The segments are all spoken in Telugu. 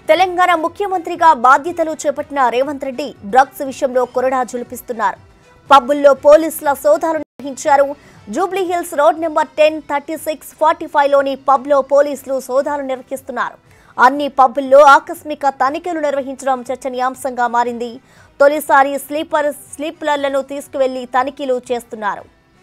తెలంగాణ ముఖ్యమంత్రిగా బాధ్యతలు చేపట్టిన రేవంత్ రెడ్డి డ్రగ్స్ విషయంలో కొరడా జులిపిస్తున్నారు పబ్బుల్లో పోలీసుల సోదాలు నిర్వహించారు Jubilee Hills road number ten thirty six forty ఫైవ్లోని పబ్లో పోలీసులు సోదాలు నిర్వహిస్తున్నారు అన్ని పబ్బుల్లో ఆకస్మిక తనిఖీలు నిర్వహించడం చర్చనీయాంశంగా మారింది తొలిసారి స్లీపర్ స్లీపర్లను తీసుకువెళ్లి తనిఖీలు చేస్తున్నారు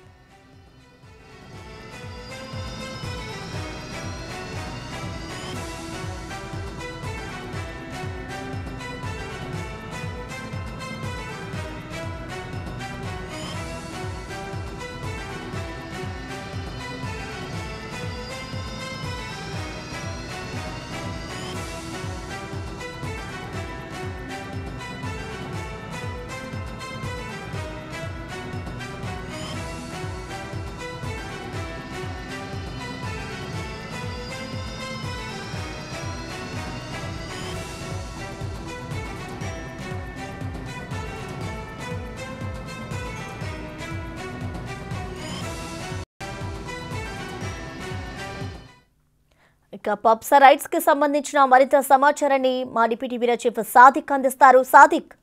ఇక పబ్స రైట్స్ కి సంబంధించిన మరింత సమాచారాన్ని మా డిప్యూటీ బ్యూరో చీఫ్ సాదిక్ అందిస్తారు సాదిక్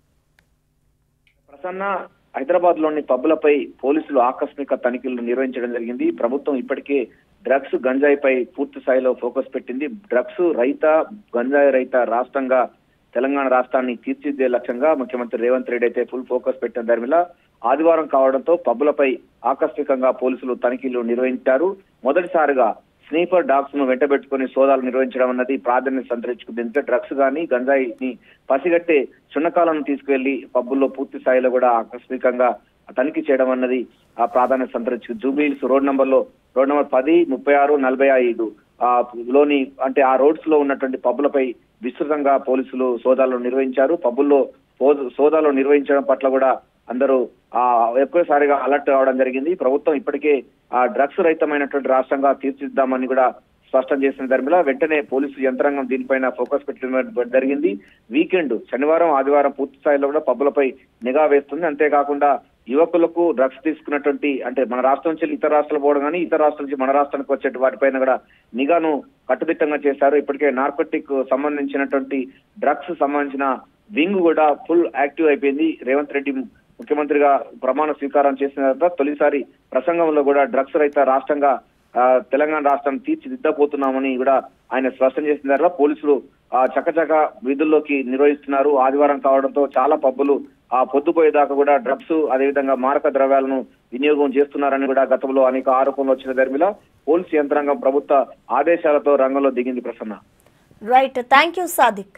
ప్రసన్న హైదరాబాద్ లోని పబ్బులపై పోలీసులు ఆకస్మిక తనిఖీలు నిర్వహించడం జరిగింది ప్రభుత్వం ఇప్పటికే డ్రగ్స్ గంజాయిపై పూర్తి స్థాయిలో ఫోకస్ పెట్టింది డ్రగ్స్ రైత గంజాయి రైత రాష్ట్రంగా తెలంగాణ రాష్ట్రాన్ని తీర్చిదిద్దే లక్ష్యంగా ముఖ్యమంత్రి రేవంత్ రెడ్డి అయితే ఫుల్ ఫోకస్ పెట్టిన దాని మీద ఆదివారం కావడంతో పబ్బులపై ఆకస్మికంగా పోలీసులు తనిఖీలు నిర్వహించారు మొదటిసారిగా స్నీపర్ డాగ్స్ ను వెంటబెట్టుకుని సోదాలు నిర్వహించడం అన్నది ప్రాధాన్యత సంతరించుకుంది ఎందుకంటే డ్రగ్స్ గానీ గంజాయిని పసిగట్టే చున్నకాలను తీసుకువెళ్లి పబ్బుల్లో పూర్తి స్థాయిలో కూడా ఆకస్మికంగా తనిఖీ చేయడం అన్నది ఆ ప్రాధాన్యత సంతరించుకుంది జూబ్లీహిల్స్ రోడ్ నంబర్ లో రోడ్ నెంబర్ పది ముప్పై ఆరు నలభై ఐదు ఆ లోని అంటే ఆ రోడ్స్ లో ఉన్నటువంటి పబ్బులపై విస్తృతంగా పోలీసులు సోదాలు నిర్వహించారు పబ్బుల్లో సోద- సోదాలు నిర్వహించడం పట్ల కూడా అందరూ ఆ ఎక్కువసారిగా అలర్ట్ కావడం జరిగింది ప్రభుత్వం ఇప్పటికే ఆ డ్రగ్స్ రహితమైనటువంటి రాష్ట్రంగా తీర్చిదిద్దామని కూడా స్పష్టం చేసిన ధర్మిలా వెంటనే పోలీసు యంత్రాంగం దీనిపైన ఫోకస్ పెట్టడం జరిగింది వీకెండ్ శనివారం ఆదివారం పూర్తి స్థాయిలో కూడా పబ్బులపై నిఘా వేస్తుంది అంతేకాకుండా యువకులకు డ్రగ్స్ తీసుకున్నటువంటి అంటే మన రాష్ట్రం నుంచి ఇతర రాష్ట్రాలు పోవడం కానీ ఇతర రాష్ట్రాల నుంచి మన రాష్ట్రానికి వచ్చే వాటిపైన కూడా నిఘాను కట్టుదిట్టంగా చేశారు ఇప్పటికే నార్కోటిక్ సంబంధించినటువంటి డ్రగ్స్ సంబంధించిన వింగ్ కూడా ఫుల్ యాక్టివ్ అయిపోయింది రేవంత్ రెడ్డి ముఖ్యమంత్రిగా ప్రమాణ స్వీకారం చేసిన తర్వాత తొలిసారి ప్రసంగంలో కూడా డ్రగ్స్ రహిత రాష్ట్రంగా ఆ, తెలంగాణ రాష్ట్రం తీర్చిదిద్దపోతున్నామని కూడా ఆయన స్పష్టం చేసిన తర్వాత పోలీసులు ఆ, చకచక విధుల్లోకి నిర్వహిస్తున్నారు ఆదివారం కావడంతో చాలా పబ్బులు ఆ పొద్దుపోయేదాకా కూడా డ్రగ్స్ అదేవిధంగా మారక ద్రవ్యాలను వినియోగం చేస్తున్నారని కూడా గతంలో అనేక ఆరోపణలు వచ్చిన ధర్మిలా పోలీసు యంత్రాంగం ప్రభుత్వ ఆదేశాలతో రంగంలో దిగింది Prasanna right thank you Sadiq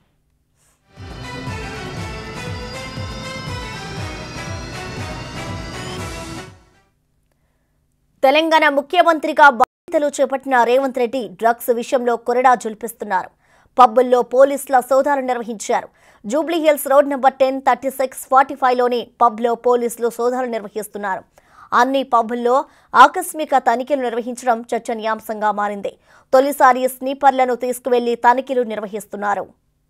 Telangana ముఖ్యమంత్రిగా బాధ్యతలు చేపట్టిన రేవంత్ రెడ్డి డ్రగ్స్ విషయంలో కొరడా జుల్పిస్తున్నారు పబ్బుల్లో పోలీసుల సోదాలు నిర్వహించారు Jubilee Hills road number ten thirty six forty ఫైవ్లోని పబ్లో పోలీసులు సోదాలు నిర్వహిస్తున్నారు అన్ని పబ్బుల్లో ఆకస్మిక తనిఖీలు నిర్వహించడం చర్చనీయాంశంగా మారింది తొలిసారి స్నీపర్లను తీసుకువెళ్లి తనిఖీలు నిర్వహిస్తున్నారు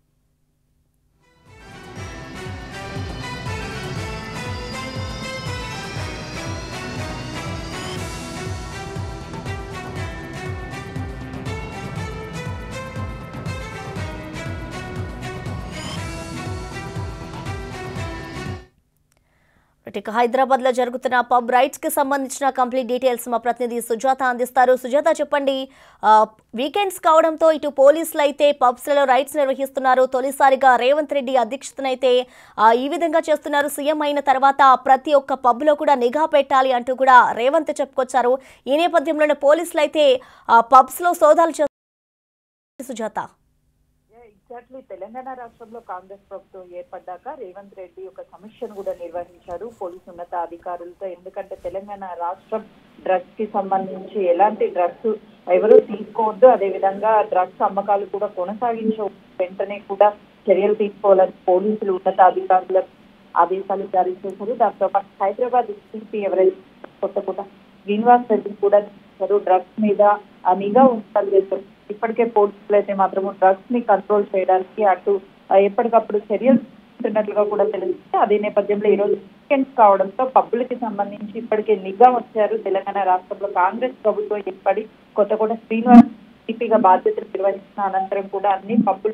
ఇక హైదరాబాద్ లో జరుగుతున్న పబ్ రైట్స్ కి సంబంధించిన కంప్లీట్ డీటెయిల్స్ మా ప్రతినిధి సుజాత అందిస్తారు సుజాత చెప్పండి ఆ, వీకెండ్స్ కావడంతో ఇటు పోలీసులు అయితే పబ్స్ లలో రైట్స్ నిర్వహిస్తున్నారు తొలిసారిగా రేవంత్ రెడ్డి అధ్యక్షతనైతే ఆ, ఈ విధంగా చేస్తున్నారు సీఎం అయిన తర్వాత ప్రతి ఒక్క పబ్ లో కూడా నిఘా పెట్టాలి అంటూ కూడా రేవంత్ చెప్పుకొచ్చారు ఈ నేపథ్యంలోనే పోలీసులు అయితే పబ్స్ లో సోదాలు చేస్తున్నారు సుజాత ఎగ్జాక్ట్లీ తెలంగాణ రాష్ట్రంలో కాంగ్రెస్ ప్రభుత్వం ఏర్పడ్డాక రేవంత్ రెడ్డి ఒక సమీక్షను కూడా నిర్వహించారు పోలీసు ఉన్నత అధికారులతో ఎందుకంటే తెలంగాణ రాష్ట్రం డ్రగ్స్ కి సంబంధించి ఎలాంటి డ్రగ్స్ ఎవరు తీసుకోవద్దు అదే విధంగా డ్రగ్స్ అమ్మకాలు కూడా కొనసాగించ వెంటనే కూడా చర్యలు తీసుకోవాలని పోలీసులు ఉన్నత అధికారులకు ఆదేశాలు జారీ చేశారు దాంతో పాటు హైదరాబాద్ ఎస్పీ ఎవరైతే కొత్తకోట శ్రీనివాస్ రెడ్డి కూడా చేశారు డ్రగ్స్ మీద ఆ నిఘా ఉంచాలి చేశారు ఇప్పటికే పోలీసులు అయితే మాత్రం డ్రగ్స్ ని కంట్రోల్ చేయడానికి అటు ఆ, ఎప్పటికప్పుడు చర్యలు తీసుకుంటున్నట్లుగా కూడా తెలుస్తుంది అదే నేపథ్యంలో ఈ రోజు వీకెండ్స్ కావడంతో పబ్బులకి సంబంధించి ఇప్పటికే నిఘా వచ్చారు తెలంగాణ రాష్ట్రంలో కాంగ్రెస్ ప్రభుత్వం ఏర్పడి కొత్తకోట శ్రీనివాస్ సిపిగా బాధ్యతలు నిర్వహించిన అనంతరం కూడా అన్ని పబ్బుల్లో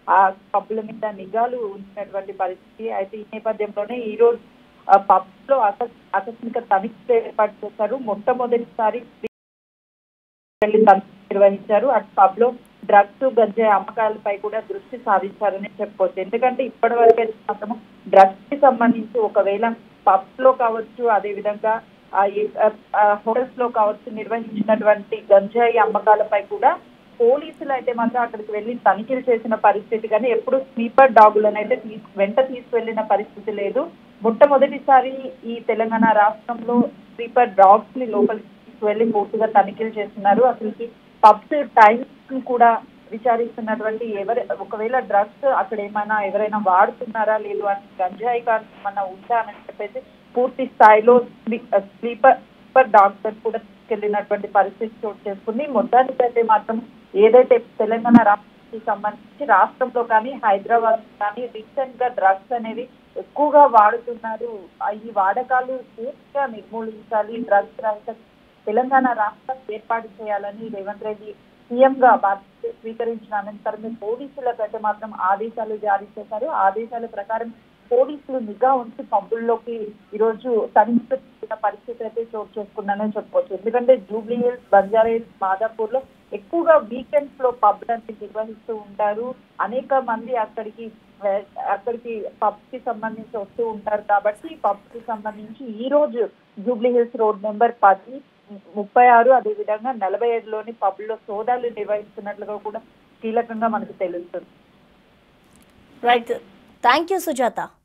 ఆ పబ్బుల మీద నిఘాలు ఉంచినటువంటి పరిస్థితి అయితే ఈ నేపథ్యంలోనే ఈ రోజు పబ్ లో ఆకస్- ఆకస్మిక తనిఖీ ఏర్పాటు చేశారు మొట్టమొదటిసారి వెళ్లి తనిఖీ నిర్వహించారు అటు పబ్ లో డ్రగ్స్ గంజాయి అమ్మకాలపై కూడా దృష్టి సారించారని చెప్పవచ్చు ఎందుకంటే ఇప్పటి వరకు అయితే మాత్రం డ్రగ్స్ కి సంబంధించి ఒకవేళ పబ్స్ లో కావచ్చు అదే విధంగా హోటల్స్ లో కావచ్చు నిర్వహించినటువంటి గంజాయి అమ్మకాలపై కూడా పోలీసులు అయితే మాత్రం అక్కడికి వెళ్లి తనిఖీలు చేసిన పరిస్థితి కానీ ఎప్పుడు స్లీపర్ డాగులను అయితే తీసు వెంట తీసుకెళ్లిన పరిస్థితి లేదు మొట్టమొదటిసారి ఈ తెలంగాణ రాష్ట్రంలో స్లీపర్ డాగ్స్ ని లోపలికి తీసుకువెళ్లి పూర్తిగా తనిఖీలు చేస్తున్నారు అసలుకి పబ్స్ టైమ్స్ కూడా విచారిస్తున్నటువంటి ఎవరి ఒకవేళ డ్రగ్స్ అక్కడ ఏమైనా ఎవరైనా వాడుతున్నారా లేదు అని గంజాయి కానీ ఏమన్నా ఉందా అని చెప్పేసి పూర్తి స్థాయిలో స్లీపర్ స్లీపర్ డాక్టర్ కూడా తీసుకెళ్లినటువంటి పరిస్థితి చోటు చేసుకుంది మొత్తానికి అయితే మాత్రం ఏదైతే తెలంగాణ రాష్ట్రానికి సంబంధించి రాష్ట్రంలో కానీ హైదరాబాద్ కానీ రీసెంట్ గా డ్రగ్స్ అనేవి ఎక్కువగా వాడుతున్నారు ఆ ఈ వాడకాలు పూర్తిగా నిర్మూలించాలి డ్రగ్స్ రహిత తెలంగాణ రాష్ట్రం ఏర్పాటు చేయాలని రేవంత్ రెడ్డి సీఎం గా బాధ్యత స్వీకరించిన అనంతరమే పోలీసులకు అయితే మాత్రం ఆదేశాలు జారీ చేశారు ఆదేశాల ప్రకారం పోలీసులు నిఘా ఉంచి పబ్బుల్లోకి ఈరోజు తనిఖీ చేసిన పరిస్థితి అయితే చోటు చేసుకున్నానని చెప్పొచ్చు ఎందుకంటే జూబ్లీ హిల్స్ బంజారా హిల్స్ మాదాపూర్ లో ఎక్కువగా వీకెండ్స్ లో పబ్ అనేది నిర్వహిస్తూ ఉంటారు అనేక మంది అక్కడికి ఆ, అక్కడికి పబ్ కి సంబంధించి వస్తూ ఉంటారు కాబట్టి పబ్ కి సంబంధించి ఈ రోజు జూబ్లీ హిల్స్ రోడ్ నెంబర్ పది ముప్పై ఆరు అదే విధంగా నలభై ఏడులోని పబ్ లో సోదాలు నిర్వహిస్తున్నట్లుగా కూడా కీలకంగా మనకు తెలుస్తుంది రైట్ థ్యాంక్ యూ సుజాత